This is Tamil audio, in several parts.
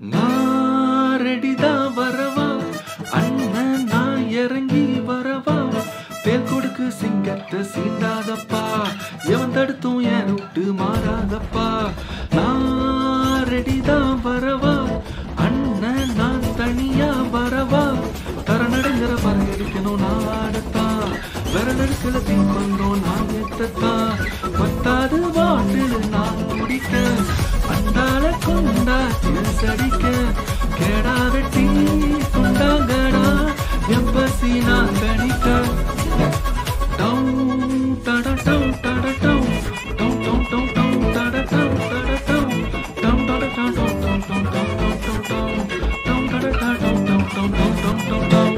நான் ரெடிதான் வரவா அண்ணன் நான் இறங்கி வரவா தேல் கொடுக்கு சிங்கத்தை சீண்டாதப்பா எவன் தடுத்தும் என் விட்டு மாறாதப்பா நான் ரெடிதான் வரவா அண்ணன் நான் தனியா வரவா தரநடைங்கிற பறகடிக்கணும் நான் ஆடத்தான் விரலெடுக்கல தீப்பந்தோம் நான் எத்தத்தான் பத்தாது வாட்டில் நான் குடிக்க அண்டால கொண்டா சடிக்க கேடா வெட்டி கொண்டாங்கடா எம்பசி நான் கணிக்க டவுன் டட டவுன் டட டவுன் டவுன் டவுன் டவுன் டவுன் டட டவுன் டட டவுன் டவுன் டட டவுன் டவுன் டவுன் டவுன் டவுன் டவுன் டவுன் டவுன் டட டவுன் டவுன் டவுன் டவுன் டவுன் டவுன் டவுன்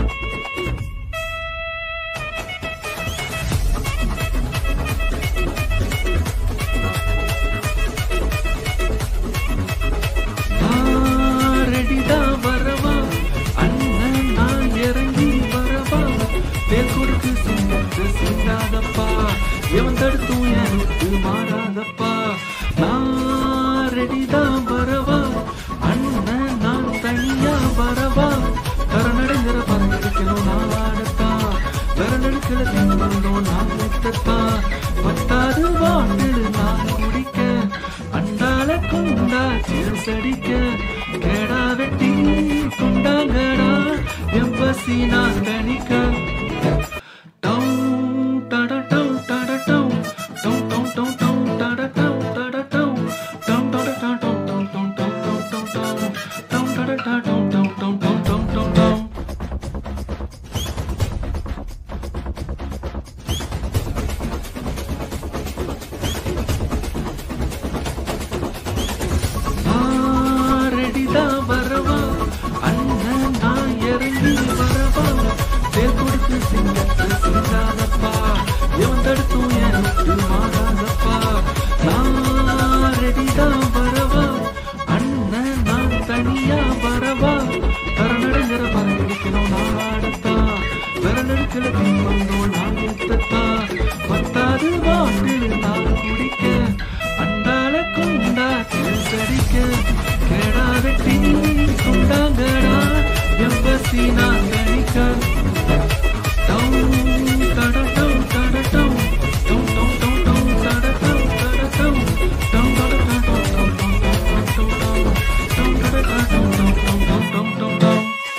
ரெடிதான் வரவா அண்ணன் நான் இறங்கி வரவா தேல் கொடுக்கு சிங்கத்து சிங்காதப்பா எவன் தடுத்தும் எனக்கு மாறாதப்பா நான் ரெடிதான் வரவா அண்ணன் நான் தனியா வரவா கரநடைங்கிற பறக்கடிக்கணும் நான் ஆடத்தான் விரலெடுக்கல தின்பந்தோம் நான் எத்தத்தான் பத்தாது வாட்டில் நான் குடிக்க அண்டால கொண்டா சடிக்க கேடா வெட்டி கொண்டாங்கடா எம்பசி நான் கணிக்க டவுன் டட டவுன் டட டவுன் டவுன் டவுன் டவுன் டவுன் டட டவுன் டட டவுன் டவுன் டட டவுன் டவுன் டவுன் டவுன் டவுன் டவுன் டவுன் டவுன் டட டவுன் டவுன் டவுன் டவுன் டவுன் டவுன் டவுன் ரெடிதான் வரவா அண்ணன் நான் இறங்கி வரவா தேல் கொடுத்து சிங்கத்தை சிங்காதப்பா எவன் தடுத்தும் எனக்கு மாறாதப்பா நான் ரெடிதான் வரவா அண்ணன் நான் தனியா வரவா கரநடைங்கிற பறக்கடிக்கணும் நான் ஆடத்தான் விரலெடுக்கல தீப்பந்தோம் நான் எத்தத்தான் பத்தாது வாட்டில் நான் குடிக்க அண்டால கொண்டா சடிக்க கேடா வெட்டி கொண்டாங்கடா எம்பசி நான் கணிக்க டவுன் டட டவுன் டட டவுன் டவுன் டவுன் டவுன் டவுன் டட டவுன் டட டவுன் டவுன் டட டவுன் டவுன் டவுன் டவுன் டவுன் டவுன் டவுன் டட டவுன் டவுன் டவுன் டவுன் டவுன் டவுன்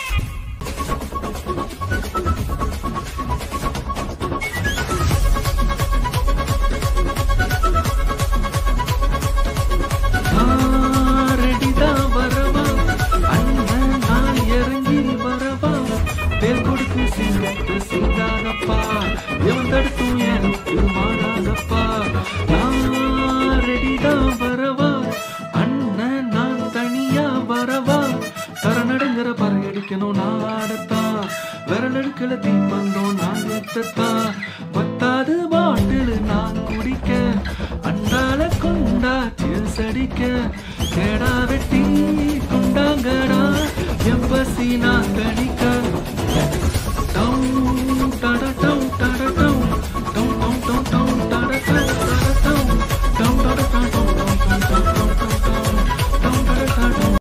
ரெடிதான் வரவா அண்ணன் நான் இறங்கி வரவா தேல் கொடுக்கு சிங்கத்து சிங்காதப்பா எவன் தடுத்தும் எனக்கு மாறாதப்பா நான் ரெடிதான் வரவா அண்ணன் நான் தனியா வரவா தரநடைங்கிற பறகடிக்கணும் நான் ஆடத்தான் விரலெடுக்கல தீப்பந்தோம் நான் எத்தத்தான் பத்தாது பாட்டில் நான் குடிக்க அண்டால கொண்டா சடிக்க கேடா வெட்டி கொண்டாங்கடா எம்பசி நான் கணி